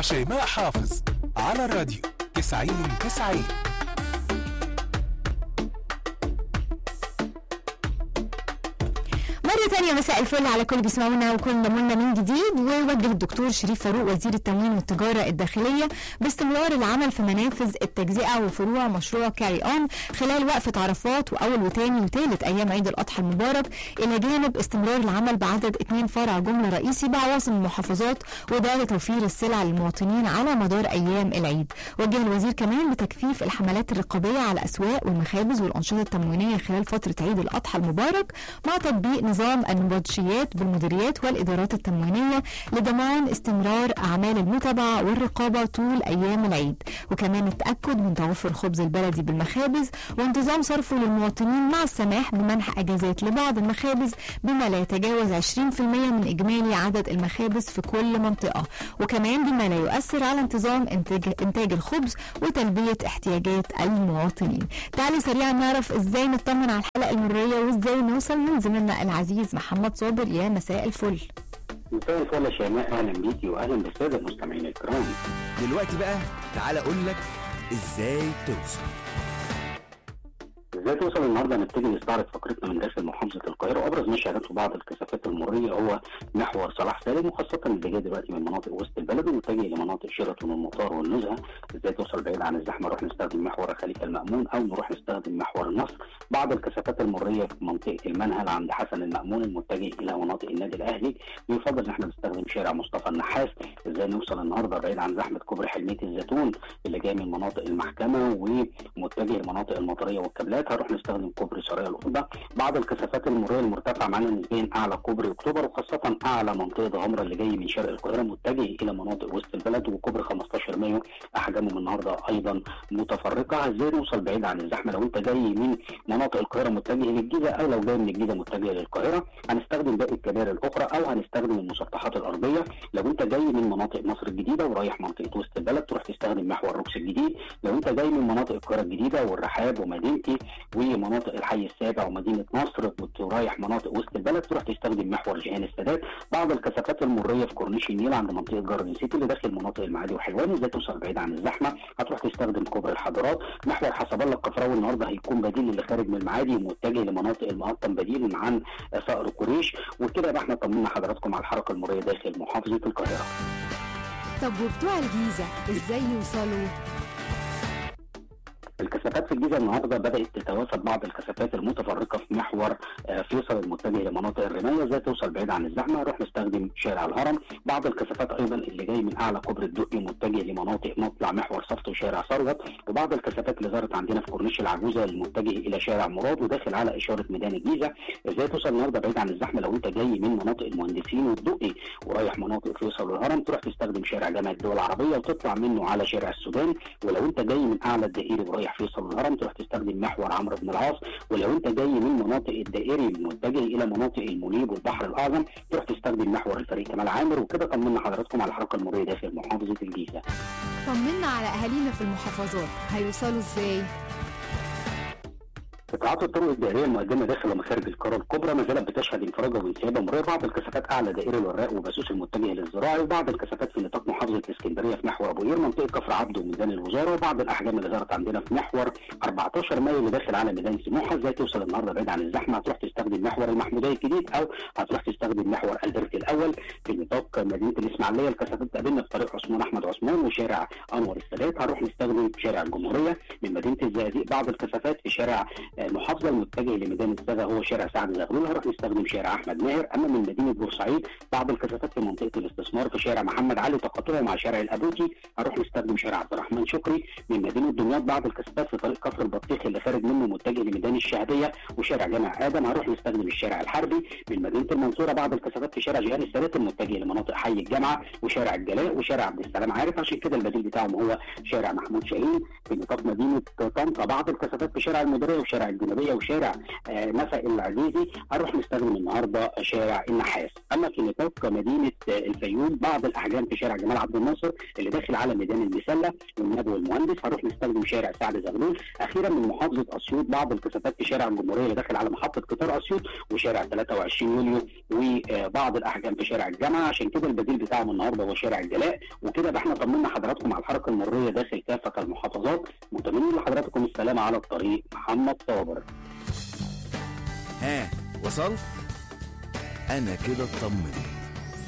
شيماء حافظ على الراديو 90 90 مرة تانية مساء الفل على كل بيسمعونا وكل ضمنا من جديد ووجه الدكتور شريف فاروق وزير التموين والتجارة الداخلية باستمرار العمل في منافذ التجزئة وفروع مشروع كاري اون خلال وقفة عرفات وأول وتاني وتالت أيام عيد الأضحى المبارك إلى جانب استمرار العمل بعدد اثنين فرع جملة رئيسي بعواصم المحافظات وده لتوفير السلع للمواطنين على مدار أيام العيد وجه الوزير كمان بتكثيف الحملات الرقابية على الأسواق والمخابز والأنشطة التموينية خلال فترة عيد الأضحى المبارك مع تطبيق نظام النبطشيات بالمديريات والإدارات التموينية لضمان استمرار أعمال المتابعة والرقابة طول أيام العيد وكمان التأكد من توفر خبز البلدي بالمخابز وانتظام صرفه للمواطنين مع السماح بمنح أجازات لبعض المخابز بما لا يتجاوز 20% من إجمالي عدد المخابز في كل منطقة وكمان بما لا يؤثر على انتظام إنتاج, إنتاج الخبز وتلبية احتياجات المواطنين تعالي سريعا نعرف ازاي نطمن على الحلقة المرية وازاي نوصل من زميلنا العزيز محمد صابر يا مساء الفل مساء الفل يا شيماء اهلا بيكي واهلا بالساده المستمعين الكرام دلوقتي بقى تعالى اقول لك ازاي توصل ازاي توصل النهارده نبتدي نستعرض فقرتنا من داخل محافظه القاهره وابرز ما شهدته بعض الكثافات المريه هو محور صلاح سالم وخاصه اللي جاي دلوقتي من مناطق وسط البلد ومتجه لمناطق شيراتون والمطار والنزهه ازاي توصل بعيد عن الزحمه نروح نستخدم محور الخليفه المامون او نروح نستخدم محور النصر بعض الكثافات المريه في منطقه المنهل عند حسن المامون المتجه الى مناطق النادي الاهلي يفضل ان احنا نستخدم شارع مصطفى النحاس ازاي نوصل النهارده بعيد عن زحمه كوبري حلميه الزيتون اللي جاي من مناطق المحكمه ومتجه لمناطق المطريه والكابلات هنروح نستخدم كوبري سرايا القبه بعض الكثافات المريه المرتفعه معانا نسبيا اعلى كوبري اكتوبر وخاصه اعلى منطقه غمره اللي جاي من شرق القاهره متجه الى مناطق وسط البلد وكوبري 15 مايو احجامهم النهارده ايضا متفرقه ازاي نوصل بعيد عن الزحمه لو انت جاي من مناطق القاهره متجه للجيزه او لو جاي من الجيزه متجه للقاهره هنستخدم باقي الكباري الاخرى او هنستخدم المسطحات الارضيه لو انت جاي من مناطق مصر الجديده ورايح منطقه وسط البلد تروح تستخدم محور روكس الجديد لو انت جاي من مناطق القاهره الجديده والرحاب ومدينتي ومناطق الحي السابع ومدينه نصر ورايح مناطق وسط البلد تروح تستخدم محور جهان السادات بعض الكثافات المريه في كورنيش النيل عند منطقه جاردن سيتي اللي داخل مناطق المعادي وحلوان ازاي توصل بعيد عن الزحمه هتروح تستخدم كوبري الحضارات محور حسب الله القفراوي النهارده هيكون بديل اللي خارج من المعادي ومتجه لمناطق المقطم بديل عن صقر قريش وكده يبقى احنا طمنا حضراتكم على الحركه المريه داخل محافظه القاهره طب وبتوع الجيزة ازاي يوصلوا؟ الكثافات في الجيزه النهارده بدات تتوافد بعض الكثافات المتفرقه في محور آه، فيصل المتجه لمناطق الرمايه ازاي توصل بعيد عن الزحمه نروح نستخدم شارع الهرم بعض الكثافات ايضا اللي جاي من اعلى كوبري الدقي متجه لمناطق مطلع محور صفت وشارع ثروت وبعض الكثافات اللي ظهرت عندنا في كورنيش العجوزه المتجه الى شارع مراد وداخل على اشاره ميدان الجيزه ازاي توصل النهارده بعيد عن الزحمه لو انت جاي من مناطق المهندسين والدقي ورايح مناطق فيصل والهرم تروح تستخدم شارع جامعه الدول العربيه وتطلع منه على شارع السودان ولو انت جاي من اعلى الدائري ورايح فيصل والهرم تروح تستخدم محور عمرو بن العاص ولو انت جاي من مناطق الدائري متجه الى مناطق المنيب والبحر الاعظم تروح تستخدم محور الفريق كمال عامر وكده طمنا حضراتكم على الحركه المروريه داخل محافظه الجيزه طمنا على اهالينا في المحافظات هيوصلوا ازاي؟ قطاعات الطرق الدائريه المقدمه داخل ومخارج القاره الكبرى ما زالت بتشهد انفراجه وانسيابه مريه بعض الكثافات اعلى دائري الوراق وبسوس المتجه للزراعي وبعض الكثافات في نطاق محافظه الاسكندريه في محور ابو قير منطقه كفر عبده وميدان الوزاره وبعض الاحجام اللي ظهرت عندنا في محور 14 مايو اللي داخل على ميدان سموحه ازاي توصل النهارده بعيد عن الزحمه هتروح تستخدم محور المحموديه الجديد او هتروح تستخدم محور البرت الاول في نطاق مدينه الاسماعيليه الكثافات تقابلنا في طريق عثمان احمد عثمان وشارع انور السادات هنروح نستخدم شارع الجمهوريه من مدينه الزقازيق بعض الكثافات في شارع آه، المحافظه المتجه لميدان السادة هو شارع سعد زغلول هنروح نستخدم شارع احمد ماهر اما من مدينه بورسعيد بعض الكثافات في منطقه الاستثمار في شارع محمد علي تقاطعه مع شارع الابوتي هنروح نستخدم شارع عبد الرحمن شكري من مدينه دمياط بعض الكثافات في طريق كفر البطيخ اللي خارج منه متجه لميدان الشهديه وشارع جامع ادم هنروح نستخدم الشارع الحربي من مدينه المنصوره بعض الكثافات في شارع جهان السادات المتجه لمناطق حي الجامعه وشارع الجلاء وشارع عبد السلام عارف عشان كده البديل بتاعهم هو شارع محمود شاهين في نطاق مدينه طنطا بعض الكثافات في شارع المديريه وشارع الجنوبيه وشارع آه، نفق العزيزي هنروح نستخدم النهارده شارع النحاس اما في نطاق مدينه آه، الفيوم بعض الاحجام في شارع جمال عبد الناصر اللي داخل على ميدان المسله والندوه المهندس هنروح نستخدم شارع سعد زغلول اخيرا من محافظه اسيوط بعض الكثافات في شارع الجمهوريه اللي داخل على محطه قطار اسيوط وشارع 23 يوليو وبعض الاحجام في شارع الجامعه عشان كده البديل بتاعهم النهارده هو شارع الجلاء وكده بقى احنا طمنا حضراتكم على الحركه المروريه داخل كافه المحافظات متمنين لحضراتكم السلامه على الطريق محمد صابر ها وصلت انا كده اطمنت